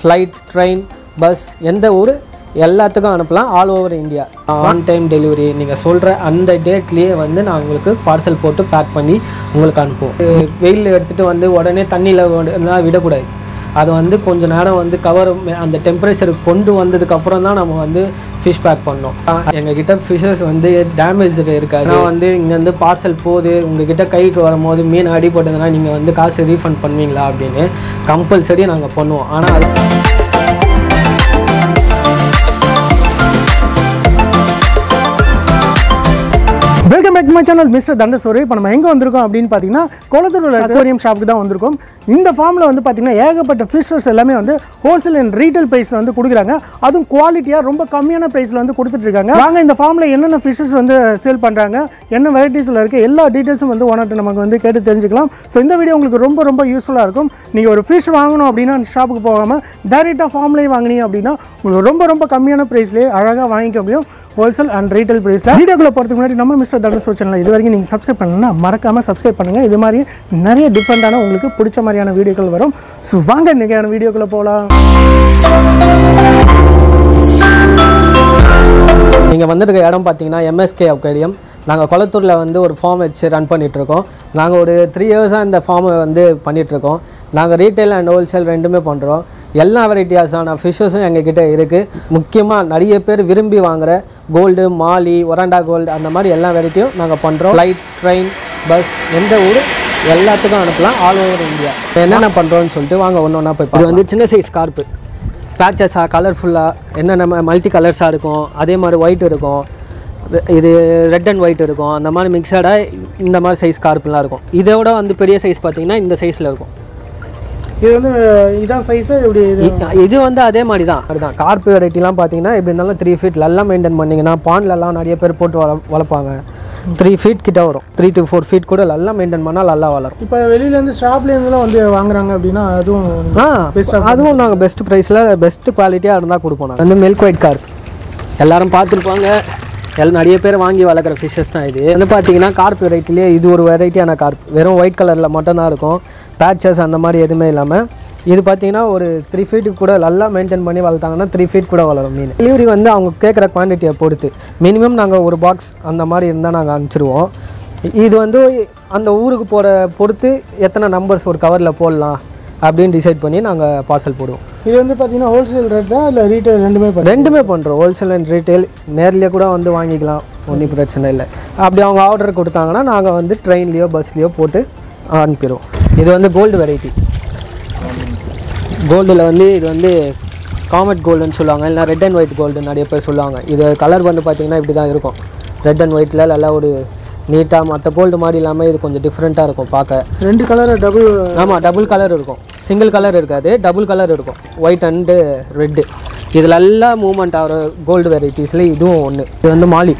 flight train bus எந்த ஊர் எல்லாத்துக்கும் அனுப்பலாம் all over India on time delivery நீங்கள் சொல்கிற அந்த டேட்லேயே வந்து நான் உங்களுக்கு பார்சல் போட்டு பேக் பண்ணி உங்களுக்கு அனுப்புவோம் வெயில் எடுத்துகிட்டு வந்து உடனே தண்ணியில் விடக்கூடாது அது வந்து கொஞ்ச நேரம் வந்து கவர் அந்த டெம்பரேச்சருக்கு கொண்டு வந்ததுக்கப்புறம் தான் நம்ம வந்து ஃபிஷ் பேக் பண்ணோம் எங்ககிட்ட ஃபிஷ்ஷஸ் வந்து டேமேஜ் இருக்காது நான் வந்து இங்கேருந்து பார்சல் போகுது உங்ககிட்ட கைக்கு வரும்போது மீன் அடிபட்டதுன்னா நீங்கள் வந்து காசு ரீஃபண்ட் பண்ணுவீங்களா அப்படின்னு கம்பல்சரி நாங்கள் பண்ணுவோம் ஆனால் அது welcome back my channel mister தண்டசோரி இப்போ நம்ம எங்கே வந்திருக்கோம் அப்படின்னு பார்த்தீங்கன்னா குளத்தூர் அக்வாரியம் ஷாப்புக்கு தான் வந்திருக்கோம் இந்த ஃபார்மில் வந்து பார்த்தீங்கன்னா ஏகப்பட்ட ஃபிஷஸ் எல்லாமே வந்து ஹோல்சேல் அண்ட் ரீட்டைல் ப்ரைஸில் வந்து கொடுக்குறாங்க அதுவும் குவாலிட்டியாக ரொம்ப கம்மியான ப்ரைஸில் வந்து கொடுத்துட்ருக்காங்க வாங்க இந்த ஃபார்மில் என்னென்ன ஃபிஷஸ் வந்து சேல் பண்ணுறாங்க என்ன வெரைட்டிஸில் இருக்குது எல்லா டீட்டெயில்ஸும் வந்து ஓனர்ட்டு நமக்கு வந்து கேட்டு தெரிஞ்சுக்கலாம் ஸோ இந்த வீடியோ உங்களுக்கு ரொம்ப ரொம்ப யூஸ்ஃபுல்லாக இருக்கும் நீங்கள் ஒரு ஃபிஷ் வாங்கணும் அப்படின்னா ஷாப்புக்கு போகாமல் டைரெக்டாக ஃபார்ம்லேயே வாங்கினீங்க அப்படின்னா உங்களுக்கு ரொம்ப ரொம்ப கம்மியான ப்ரைஸ்லேயே அழகாக வாங்கிக்க முடியும் ஹோல்சேல் அண்ட் ரீட்டைல் ப்ரைஸில் வீடியோக்குள்ள போகிறதுக்கு முன்னாடி நம்ம மிஸ்டர் தண்டசோ சேனல் இது வரைக்கும் நீங்கள் சப்ஸ்கிரைப் பண்ணணும்னா மறக்காமல் சப்ஸ்கிரைப் பண்ணுங்கள் இது மாதிரி நிறைய டிஃப்ரெண்ட்டான உங்களுக்கு பிடிச்ச மாதிரியான வீடியோக்கள் வரும் ஸோ வாங்க இன்றைக்கான வீடியோக்குள்ளே போகலாம் நீங்கள் வந்திருக்க இடம் பார்த்தீங்கன்னா எம்எஸ்கே அக்வேரியம் நாங்கள் குளத்தூரில் வந்து ஒரு ஃபார்ம் வச்சு ரன் பண்ணிகிட்ருக்கோம் நாங்கள் ஒரு த்ரீ இயர்ஸாக இந்த ஃபார்மை வந்து பண்ணிகிட்ருக்கோம் நாங்கள் ரீட்டைல் அண்ட் ஹோல்சேல் ரெண்டுமே பண்ணுறோம் எல்லா வெரைட்டியாஸான ஃபிஷ்ஷஸும் எங்ககிட்ட இருக்குது முக்கியமாக நிறைய பேர் விரும்பி வாங்குற கோல்டு மாலி ஒராண்டா கோல்டு அந்த மாதிரி எல்லா வெரைட்டியும் நாங்கள் பண்ணுறோம் ஃப்ளைட் ட்ரெயின் பஸ் எந்த ஊர் எல்லாத்துக்கும் அனுப்பலாம் ஆல் ஓவர் இந்தியா என்னென்ன பண்ணுறோன்னு சொல்லிட்டு வாங்க ஒன்று ஒன்றா போய் இது வந்து சின்ன சைஸ் கார்ப்பு பேச்சஸாக கலர்ஃபுல்லாக என்னென்ன மல்டி கலர்ஸாக இருக்கும் அதே மாதிரி ஒயிட் இருக்கும் இது- இது ரெட் அண்ட் ஒயிட் இருக்கும் அந்த மாதிரி மிக்சடாக இந்த மாதிரி சைஸ் கார்ப்புலாம் இருக்கும் இதோட வந்து பெரிய சைஸ் பார்த்தீங்கன்னா இந்த சைஸில் இருக்கும் இது வந்து இதான் சைஸு இப்படி இது இ- இது வந்து அதே மாதிரி தான் அதுதான் கார்ப்பு வெரைட்டிலாம் பார்த்தீங்கன்னா எப்படி இருந்தாலும் த்ரீ ஃபீட் நல்லா மெயின்டைன் பண்ணிங்கன்னா பாண்ட்லலாம் நிறைய பேர் போட்டு வள வளர்ப்பாங்க த்ரீ ஃபீட் கிட்ட வரும் த்ரீ டு ஃபோர் ஃபீட் கூட நல்லா மெயின்டைன் பண்ணால் நல்லா வளரும் இப்போ வெளியிலேருந்து ஷாப்லேருந்துலாம் வந்து வாங்குறாங்க அப்படின்னா அதுவும் ஆ அதுவும் நாங்கள் பெஸ்ட் ப்ரைஸில் பெஸ்ட் குவாலிட்டியாக இருந்தால் கொடுப்போம் நாங்கள் வந்து மில்க் ஒயிட் கார்ப் எல்லாரும் பார்த்துருப்பாங்க எல் நிறைய பேர் வாங்கி வளர்க்குற ஃபிஷ்ஷஸ் தான் இது வந்து பார்த்தீங்கன்னா கார்ப் வெரைட்டிலே இது ஒரு வெரைட்டியான கார்ப் வெறும் ஒயிட் கலரில் மட்டும்தான் இருக்கும் பேச்சஸ் அந்த மாதிரி எதுவுமே இல்லாமல் இது பார்த்தீங்கன்னா ஒரு த்ரீ ஃபீட்டுக்கு கூட நல்லா மெயின்டைன் பண்ணி வளர்த்தாங்கன்னா த்ரீ ஃபீட் கூட வளரும் மீன் டெலிவரி வந்து அவங்க கேட்குற குவான்டிட்டியை பொறுத்து மினிமம் நாங்கள் ஒரு பாக்ஸ் அந்த மாதிரி இருந்தால் நாங்கள் அனுப்பிச்சிருவோம் இது வந்து அந்த ஊருக்கு போகிற பொறுத்து எத்தனை நம்பர்ஸ் ஒரு கவரில் போடலாம் அப்படின்னு டிசைட் பண்ணி நாங்கள் பார்சல் போடுவோம் இது வந்து பார்த்தீங்கன்னா ஹோல்சேல் ரேட்டா இல்லை ரீட்டைல் ரெண்டுமே பண்ணி ரெண்டுமே பண்ணுறோம் ஹோல்சேல் அண்ட் ரீட்டைல் நேர்லேயே கூட வந்து வாங்கிக்கலாம் ஒன்றும் பிரச்சனை இல்லை அப்படி அவங்க ஆர்டர் கொடுத்தாங்கன்னா நாங்கள் வந்து ட்ரெயின்லேயோ பஸ்லேயோ போட்டு அனுப்பிடுவோம் இது வந்து கோல்டு வெரைட்டி கோல்டில் வந்து இது வந்து காமெட் கோல்டுன்னு சொல்லுவாங்க இல்லை ரெட் அண்ட் ஒயிட் கோல்டு நிறைய பேர் சொல்லுவாங்க இது கலர் வந்து பார்த்திங்கன்னா இப்படி தான் இருக்கும் ரெட் அண்ட் ஒயிட்டில் நல்லா ஒரு நீட்டாக மற்ற கோல்டு மாதிரி இல்லாமல் இது கொஞ்சம் டிஃப்ரெண்ட்டாக இருக்கும் பார்க்க ரெண்டு கலர் டபுள் ஆமாம் டபுள் கலர் இருக்கும் சிங்கிள் கலர் இருக்காது டபுள் கலர் இருக்கும் ஒயிட் அண்டு ரெட்டு இதில் எல்லாம் மூவ்மெண்ட் ஆகிற கோல்டு வெரைட்டிஸில் இதுவும் ஒன்று இது வந்து மாலி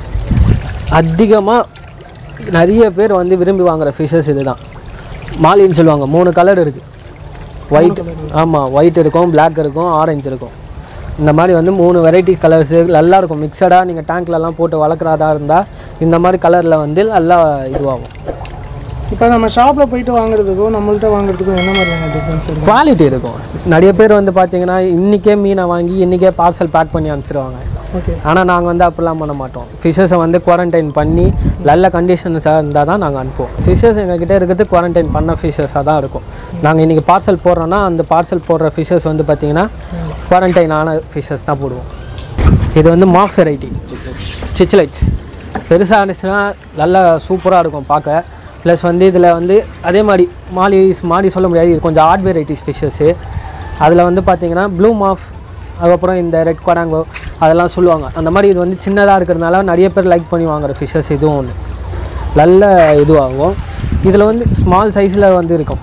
அதிகமாக நிறைய பேர் வந்து விரும்பி வாங்குற ஃபிஷ்ஷஸ் இதுதான் மாலின்னு சொல்லுவாங்க மூணு கலர் இருக்குது ஒயிட் ஆமாம் ஒயிட் இருக்கும் Black இருக்கும் ஆரஞ்சு இருக்கும் இந்த மாதிரி வந்து மூணு வெரைட்டி கலர்ஸு நல்லா இருக்கும் மிக்சடாக நீங்கள் டேங்க்லலாம் போட்டு வளர்க்குறதா இருந்தால் இந்த மாதிரி கலரில் வந்து நல்லா இதுவாகும் இப்போ நம்ம ஷாப்பில் போயிட்டு வாங்குறதுக்கும் நம்மள்ட்ட வாங்குறதுக்கும் என்ன மாதிரியான டிஃப்ரென்ஸ் இருக்கும் குவாலிட்டி இருக்கும் நிறைய பேர் வந்து பார்த்தீங்கன்னா இன்றைக்கே மீனை வாங்கி இன்றைக்கே பார்சல் பேக் பண்ணி அனுப்பிச்சிருவாங்க ஓகே ஆனால் நாங்கள் வந்து அப்படிலாம் பண்ண மாட்டோம் ஃபிஷ்ஷஸை வந்து குவாரண்டைன் பண்ணி நல்ல கண்டிஷன்ஸாக இருந்தால் தான் நாங்கள் அனுப்புவோம் ஃபிஷ்ஷஸ் எங்ககிட்ட இருக்கிறது குவாரண்டைன் பண்ண ஃபிஷ்ஷஸாக தான் இருக்கும் நாங்கள் இன்றைக்கி பார்சல் போடுறோன்னா அந்த பார்சல் போடுற ஃபிஷ்ஷஸ் வந்து பார்த்திங்கன்னா குவாரண்டைன் ஆன ஃபிஷ்ஷஸ் தான் போடுவோம் இது வந்து மாஃப் வெரைட்டி சிச்லைட்ஸ் பெருசாக இருந்துச்சுன்னா நல்லா சூப்பராக இருக்கும் பார்க்க ப்ளஸ் வந்து இதில் வந்து அதே மாதிரி மாலி மாலி சொல்ல முடியாது இது கொஞ்சம் ஆட் வெரைட்டிஸ் ஃபிஷ்ஷஸ்ஸு அதில் வந்து பார்த்தீங்கன்னா ப்ளூ மாஃப் அதுக்கப்புறம் இந்த ரெட் கொடாங்கோ அதெல்லாம் சொல்லுவாங்க அந்த மாதிரி இது வந்து சின்னதாக இருக்கிறதுனால நிறைய பேர் லைக் பண்ணி வாங்குற ஃபிஷ்ஷஸ் இதுவும் ஒன்று நல்ல இதுவாகும் இதில் வந்து ஸ்மால் சைஸில் வந்து இருக்கும்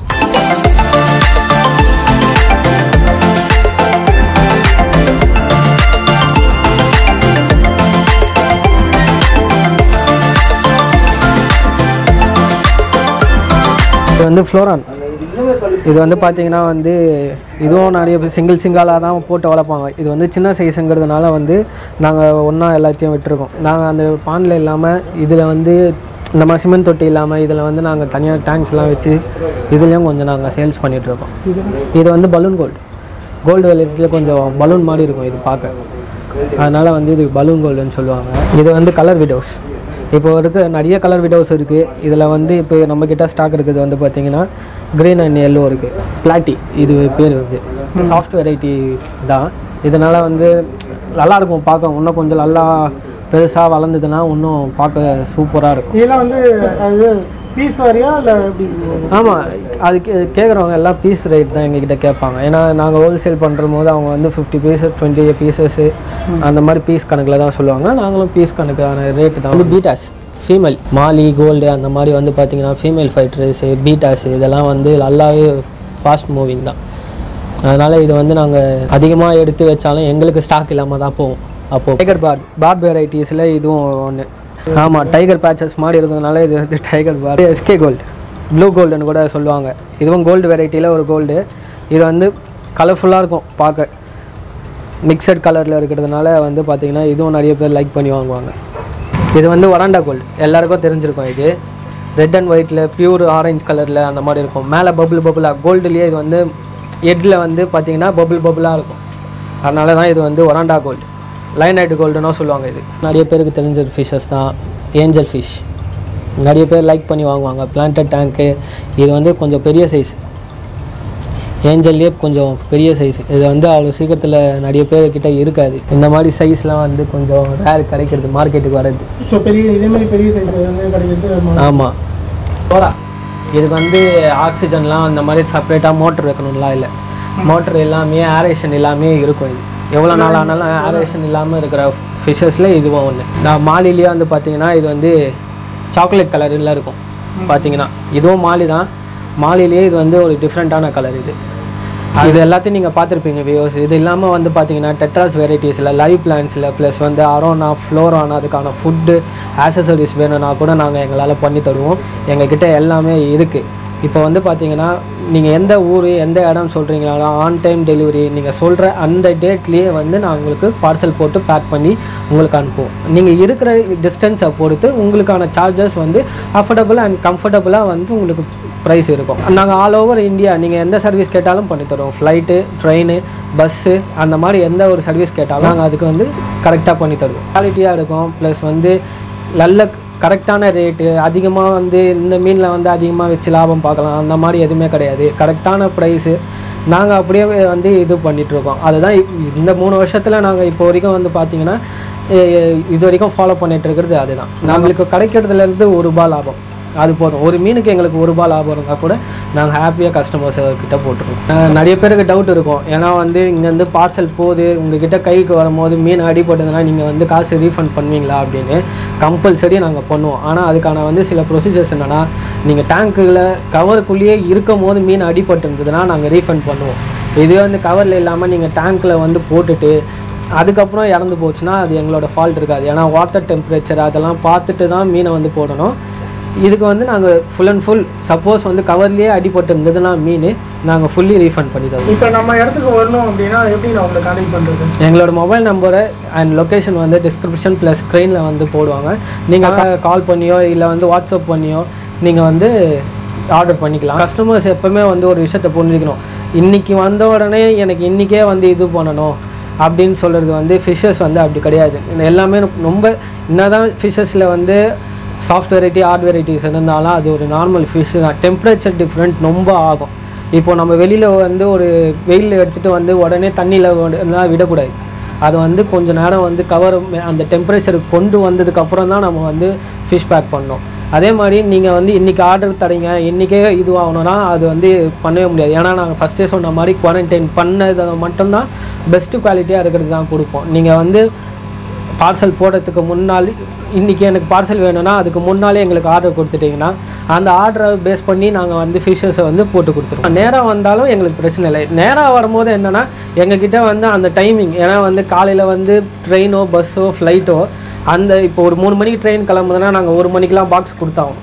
இது வந்து ஃப்ளோரான் இது வந்து பார்த்தீங்கன்னா வந்து இதுவும் நிறைய பேர் சிங்கிள் சிங்கிளாக தான் போட்டு வளர்ப்பாங்க இது வந்து சின்ன சைஸுங்கிறதுனால வந்து நாங்கள் ஒன்றா எல்லாத்தையும் விட்டுருக்கோம் நாங்கள் அந்த பாண்டில் இல்லாமல் இதில் வந்து இந்த மாதிரி சிமெண்ட் தொட்டி இல்லாமல் இதில் வந்து நாங்கள் தனியாக டேங்க்ஸ்லாம் வச்சு இதுலேயும் கொஞ்சம் நாங்கள் சேல்ஸ் பண்ணிகிட்ருக்கோம் இது வந்து பலூன் கோல்டு கோல்டு வெரைட்டியில் கொஞ்சம் பலூன் மாதிரி இருக்கும் இது பார்க்க அதனால் வந்து இது பலூன் கோல்டுன்னு சொல்லுவாங்க இது வந்து கலர் விடோஸ் இப்போ இருக்க நிறைய கலர் விடோஸ் இருக்குது இதில் வந்து இப்போ நம்மக்கிட்ட ஸ்டாக் இருக்குது வந்து பார்த்தீங்கன்னா க்ரீன் அண்ட் எல்லோ இருக்குது பிளாட்டி இது பேர் வந்து சாஃப்ட் வெரைட்டி தான் இதனால் வந்து நல்லா இருக்கும் பார்க்க இன்னும் கொஞ்சம் நல்லா பெருசாக வளர்ந்ததுன்னா இன்னும் பார்க்க சூப்பராக இருக்கும் இதெல்லாம் வந்து அது பீஸ் வாரியா இல்லை எப்படி ஆமாம் அது கே கேட்குறவங்க எல்லாம் பீஸ் ரேட் தான் எங்ககிட்ட கேட்பாங்க ஏன்னா நாங்கள் ஹோல்சேல் பண்ணுற போது அவங்க வந்து ஃபிஃப்டி பீசஸ் டுவெண்ட்டி பீசஸ்ஸு அந்த மாதிரி பீஸ் கணக்கில் தான் சொல்லுவாங்க நாங்களும் பீஸ் கணக்கான ரேட்டு தான் வந்து பீட்டாஸ் ஃபீமேல் மாலி கோல்டு அந்த மாதிரி வந்து பார்த்தீங்கன்னா ஃபீமேல் ஃபைட்டர்ஸு பீட்டாஸு இதெல்லாம் வந்து நல்லாவே ஃபாஸ்ட் மூவிங் தான் அதனால் இது வந்து நாங்கள் அதிகமாக எடுத்து வச்சாலும் எங்களுக்கு ஸ்டாக் இல்லாமல் தான் போகும் அப்போது டைகர் பாட் பாட் வெரைட்டிஸில் இதுவும் ஒன்று ஆமாம் டைகர் பேச்சஸ் மாதிரி இருக்கிறதுனால இது வந்து டைகர் பாட் எஸ்கே கோல்டு ப்ளூ கோல்டுன்னு கூட சொல்லுவாங்க இதுவும் கோல்டு வெரைட்டியில் ஒரு கோல்டு இது வந்து கலர்ஃபுல்லாக இருக்கும் பார்க்க மிக்சட் கலரில் இருக்கிறதுனால வந்து பார்த்திங்கன்னா இதுவும் நிறைய பேர் லைக் பண்ணி வாங்குவாங்க இது வந்து வராண்டா கோல்டு எல்லாருக்கும் தெரிஞ்சிருக்கும் இது ரெட் அண்ட் ஒயிட்டில் பியூர் ஆரஞ்சு கலரில் அந்த மாதிரி இருக்கும் மேலே பபுள் பபுளாக கோல்டுலேயே இது வந்து எட்டில் வந்து பார்த்தீங்கன்னா பபுள் பபுளாக இருக்கும் அதனால தான் இது வந்து ஒராண்டா கோல்டு லைனைட் கோல்டுனோ சொல்லுவாங்க இது நிறைய பேருக்கு தெரிஞ்ச ஃபிஷ்ஷஸ் தான் ஏஞ்சல் ஃபிஷ் நிறைய பேர் லைக் பண்ணி வாங்குவாங்க பிளான்டட் டேங்க்கு இது வந்து கொஞ்சம் பெரிய சைஸ் ஏஞ்சல்லே கொஞ்சம் பெரிய சைஸ் இது வந்து அவ்வளோ சீக்கிரத்தில் நிறைய பேர்கிட்ட இருக்காது இந்த மாதிரி சைஸ்லாம் வந்து கொஞ்சம் ரேர் கிடைக்கிறது மார்க்கெட்டுக்கு வர்றது ஸோ பெரிய இதே மாதிரி பெரிய சைஸ் வந்து கிடைக்கிறது ஆமாம் போரா இதுக்கு வந்து ஆக்சிஜன்லாம் அந்த மாதிரி செப்பரேட்டாக மோட்டர் வைக்கணும்லாம் இல்லை மோட்டர் எல்லாமே ஏரேஷன் எல்லாமே இருக்கும் இது எவ்வளோ நாள் ஆனாலும் ஏரேஷன் இல்லாமல் இருக்கிற ஃபிஷ்ஷஸில் இதுவும் ஒன்று நான் மாலிலேயே வந்து பார்த்தீங்கன்னா இது வந்து சாக்லேட் கலரில் இருக்கும் பார்த்தீங்கன்னா இதுவும் மாலி தான் மாலிலேயே இது வந்து ஒரு டிஃப்ரெண்ட்டான கலர் இது இது எல்லாத்தையும் நீங்கள் பார்த்துருப்பீங்க வியூஸ் இது இல்லாமல் வந்து பார்த்தீங்கன்னா டெட்ராஸ் வெரைட்டிஸில் லைவ் பிளான்ஸில் ப்ளஸ் வந்து அரோனா ஃப்ளோரானா அதுக்கான ஃபுட்டு ஆக்சசரிஸ் வேணும்னா கூட நாங்கள் எங்களால் பண்ணி தருவோம் எங்ககிட்ட எல்லாமே இருக்குது இப்போ வந்து பார்த்தீங்கன்னா நீங்கள் எந்த ஊர் எந்த இடம் சொல்கிறீங்களோ ஆன் டைம் டெலிவரி நீங்கள் சொல்கிற அந்த டேட்லேயே வந்து நான் உங்களுக்கு பார்சல் போட்டு பேக் பண்ணி உங்களுக்கு அனுப்புவோம் நீங்கள் இருக்கிற டிஸ்டன்ஸை பொறுத்து உங்களுக்கான சார்ஜஸ் வந்து அஃபோர்டபுள் அண்ட் கம்ஃபர்டபுளாக வந்து உங்களுக்கு ப்ரைஸ் இருக்கும் நாங்கள் ஆல் ஓவர் இந்தியா நீங்கள் எந்த சர்வீஸ் கேட்டாலும் பண்ணி தருவோம் ஃப்ளைட்டு ட்ரெயின் பஸ்ஸு அந்த மாதிரி எந்த ஒரு சர்வீஸ் கேட்டாலும் நாங்கள் அதுக்கு வந்து கரெக்டாக பண்ணி தருவோம் குவாலிட்டியாக இருக்கும் ப்ளஸ் வந்து நல்ல கரெக்டான ரேட்டு அதிகமாக வந்து இந்த மீனில் வந்து அதிகமாக வச்சு லாபம் பார்க்கலாம் அந்த மாதிரி எதுவுமே கிடையாது கரெக்டான ப்ரைஸு நாங்கள் அப்படியே வந்து இது பண்ணிகிட்ருக்கோம் அதுதான் இ- இந்த மூணு வருஷத்தில் நாங்கள் இப்போ வரைக்கும் வந்து பார்த்தீங்கன்னா எ- இது வரைக்கும் ஃபாலோ பண்ணிட்டு இருக்கிறது அதுதான் நம்மளுக்கு கிடைக்கிறதுலேருந்து ஒரு ரூபாய் லாபம் அது போதும் ஒரு மீனுக்கு எங்களுக்கு ஒரு ரூபாய் லாபம் இருந்தால் கூட நாங்கள் ஹாப்பியாக கஸ்டமர்ஸ் கிட்ட போட்டுருவோம் அஹ் நிறைய பேருக்கு டவுட் இருக்கும் ஏன்னா வந்து இங்கேருந்து பார்சல் போகுது உங்ககிட்ட கைக்கு வரும்போது மீன் அடிபட்டதுன்னா நீங்கள் வந்து காசு ரீஃபண்ட் பண்ணுவீங்களா அப்படின்னு கம்பல்சரி நாங்கள் பண்ணுவோம் ஆனால் அதுக்கான வந்து சில ப்ரொசீஜர்ஸ் என்னென்னா நீங்கள் டேங்க்கில் கவருக்குள்ளேயே இருக்கும் போது மீன் அடிபட்டு இருந்ததுன்னா நாங்கள் ரீஃபண்ட் பண்ணுவோம் இதுவே வந்து கவரில் இல்லாமல் நீங்கள் டேங்க்கில் வந்து போட்டுட்டு அதுக்கப்புறம் இறந்து போச்சுன்னா அது எங்களோட ஃபால்ட் இருக்காது ஏன்னா வாட்டர் டெம்பரேச்சர் அதெல்லாம் பார்த்துட்டு தான் மீனை வந்து போடணும் இதுக்கு வந்து நாங்கள் ஃபுல் அண்ட் ஃபுல் சப்போஸ் வந்து கவர்லேயே அடிபட்டு இருந்ததுன்னா மீன் நாங்கள் ஃபுல்லி ரீஃபண்ட் பண்ணி தருவோம் இப்போ நம்ம இடத்துக்கு வரணும் அப்படின்னா எப்படி நான் உங்களை கான்டாக்ட் பண்ணுறது எங்களோட மொபைல் நம்பரை அண்ட் லொக்கேஷன் வந்து டிஸ்கிரிப்ஷன் ப்ளஸ் ஸ்க்ரீனில் வந்து போடுவாங்க நீங்கள் கால் பண்ணியோ இல்லை வந்து வாட்ஸ்அப் பண்ணியோ நீங்கள் வந்து ஆர்டர் பண்ணிக்கலாம் கஸ்டமர்ஸ் எப்பவுமே வந்து ஒரு விஷயத்தை புரிஞ்சுக்கணும் இன்றைக்கி வந்த உடனே எனக்கு இன்றைக்கே வந்து இது பண்ணணும் அப்படின்னு சொல்கிறது வந்து ஃபிஷ்ஷஸ் வந்து அப்படி கிடையாது எல்லாமே ரொம்ப என்னதான் ஃபிஷ்ஷஸில் வந்து சாஃப்ட் வெரைட்டி ஹார்ட் வெரைட்டிஸ் இருந்தாலும் அது ஒரு நார்மல் ஃபிஷ் தான் டெம்பரேச்சர் டிஃப்ரெண்ட் ரொம்ப ஆகும் இப்போ நம்ம வெளியில் வந்து ஒரு வெயிலில் எடுத்துகிட்டு வந்து உடனே தண்ணியில் எல்லாம் விடக்கூடாது அது வந்து கொஞ்ச நேரம் வந்து கவர் அந்த டெம்பரேச்சருக்கு கொண்டு வந்ததுக்கப்புறம் தான் நம்ம வந்து ஃபிஷ் பேக் பண்ணோம் அதே மாதிரி நீங்கள் வந்து இன்றைக்கி ஆர்டர் தரீங்க இன்றைக்கே இதுவாகணும்னா அது வந்து பண்ணவே முடியாது ஏன்னா நாங்கள் ஃபஸ்ட்டே சொன்ன மாதிரி குவாரண்டைன் பண்ணதை மட்டும்தான் பெஸ்ட்டு குவாலிட்டியாக இருக்கிறது தான் கொடுப்போம் நீங்கள் வந்து பார்சல் போடுறதுக்கு முன்னாடி இன்றைக்கி எனக்கு பார்சல் வேணும்னா அதுக்கு முன்னாலே எங்களுக்கு ஆர்டர் கொடுத்துட்டிங்கன்னா அந்த ஆர்டரை பேஸ் பண்ணி நாங்கள் வந்து ஃபிஷ்ஷஸை வந்து போட்டு கொடுத்துருவோம் நேராக வந்தாலும் எங்களுக்கு பிரச்சனை இல்லை நேராக வரும்போது என்னென்னா எங்ககிட்ட வந்து அந்த டைமிங் ஏன்னா வந்து காலையில் வந்து ட்ரெயினோ பஸ்ஸோ ஃப்ளைட்டோ அந்த இப்போ ஒரு மூணு மணிக்கு ட்ரெயின் கிளம்புதுன்னா நாங்கள் ஒரு மணிக்கெலாம் பாக்ஸ் கொடுத்தாகும்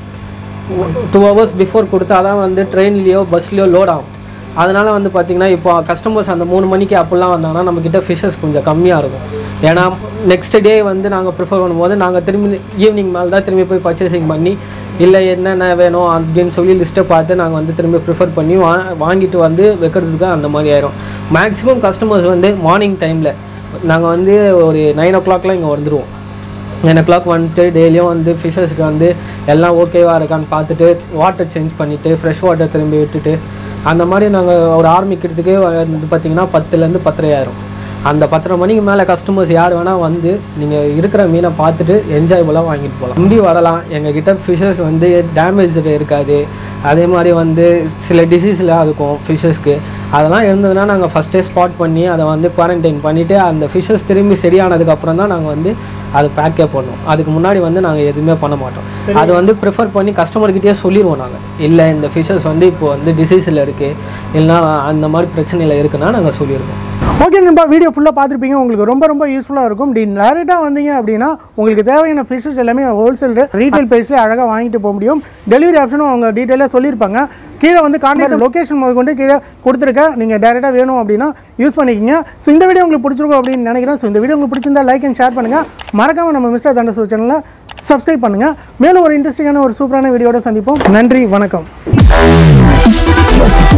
டூ ஹவர்ஸ் பிஃபோர் கொடுத்தா தான் வந்து ட்ரெயின்லேயோ பஸ்லேயோ லோட் ஆகும் அதனால் வந்து பார்த்திங்கன்னா இப்போ கஸ்டமர்ஸ் அந்த மூணு மணிக்கு அப்போல்லாம் வந்தாங்கன்னா நம்மக்கிட்ட ஃபிஷ்ஷஸ் கொஞ்சம் கம்மியாக இருக்கும் ஏன்னா நெக்ஸ்ட் டே வந்து நாங்கள் ப்ரிஃபர் பண்ணும்போது நாங்கள் திரும்பி ஈவினிங் மேலே தான் திரும்பி போய் பர்ச்சேசிங் பண்ணி இல்லை என்னென்ன வேணும் அப்படின்னு சொல்லி லிஸ்ட்டை பார்த்து நாங்கள் வந்து திரும்பி ப்ரிஃபர் பண்ணி வா வாங்கிட்டு வந்து வைக்கிறதுக்கு அந்த மாதிரி ஆயிரும் மேக்ஸிமம் கஸ்டமர்ஸ் வந்து மார்னிங் டைமில் நாங்கள் வந்து ஒரு நைன் ஓ கிளாக்லாம் இங்கே வந்துடுவோம் நைன் ஓ கிளாக் வந்துட்டு டெய்லியும் வந்து ஃபிஷஸ்க்கு வந்து எல்லாம் ஓகேவா இருக்கான்னு பார்த்துட்டு வாட்டர் சேஞ்ச் பண்ணிவிட்டு ஃப்ரெஷ் வாட்டர் திரும்பி விட்டுட்டு அந்த மாதிரி நாங்கள் ஒரு ஆரம்பிக்கிறதுக்கே வந்து பார்த்திங்கன்னா பத்துலேருந்து பத்தரை ஆயிரும் அந்த பத்தரை மணிக்கு மேலே கஸ்டமர்ஸ் யார் வேணால் வந்து நீங்கள் இருக்கிற மீனை பார்த்துட்டு என்ஜாயபுளாக வாங்கிட்டு போகலாம் நம்பி வரலாம் எங்ககிட்ட ஃபிஷஸ் வந்து டேமேஜ் இருக்காது அதே மாதிரி வந்து சில டிசீஸ்லாம் இருக்கும் ஃபிஷஸ்க்கு அதெல்லாம் இருந்ததுன்னா நாங்கள் ஃபஸ்ட்டே ஸ்பாட் பண்ணி அதை வந்து குவாரண்டைன் பண்ணிவிட்டு அந்த ஃபிஷஸ் திரும்பி சரியானதுக்கப்புறம் தான் நாங்கள் வந்து அது பேக்கே பண்ணுவோம் அதுக்கு முன்னாடி வந்து நாங்கள் எதுவுமே பண்ண மாட்டோம் அது வந்து ப்ரிஃபர் பண்ணி கஸ்டமர்கிட்டயே சொல்லிடுவோம் நாங்கள் இல்லை இந்த ஃபிஷஸ் வந்து இப்போ வந்து டிசீஸில் இருக்குது இல்லைன்னா அந்த மாதிரி பிரச்சனையில் இருக்குன்னா நாங்கள் சொல்லியிருக்கோம் ஓகே நண்பா வீடியோ ஃபுல்லாக பார்த்துருப்பீங்க உங்களுக்கு ரொம்ப ரொம்ப யூஸ்ஃபுல்லாக இருக்கும் டி டேரெக்டாக வந்தீங்க அப்படின்னா உங்களுக்கு தேவையான ஃபிஷஸ் எல்லாமே ஹோல்சேல் ரீட்டைல் ப்ரைஸில் அழகாக வாங்கிட்டு போக முடியும் டெலிவரி ஆப்ஷனும் அவங்க டீட்டெயிலாக சொல்லியிருப்பாங்க கீழே வந்து கான்டாக்ட் லொக்கேஷன் முதல் கொண்டு கீழே கொடுத்துருக்க நீங்கள் டேரெக்டாக வேணும் அப்படின்னா யூஸ் பண்ணிக்கிங்க ஸோ இந்த வீடியோ உங்களுக்கு பிடிச்சிருக்கும் அப்படின்னு நினைக்கிறேன் ஸோ இந்த வீடியோ உங்களுக்கு பிடிச்சிருந்தா லைக் அண்ட் ஷேர் பண்ணுங்கள் மறக்காமல் நம்ம மிஸ்டர் தண்டசூர் சேனலை சப்ஸ்கிரைப் பண்ணுங்கள் மேலும் ஒரு இன்ட்ரெஸ்டிங்கான ஒரு சூப்பரான வீடியோட சந்திப்போம் நன்றி வணக்கம்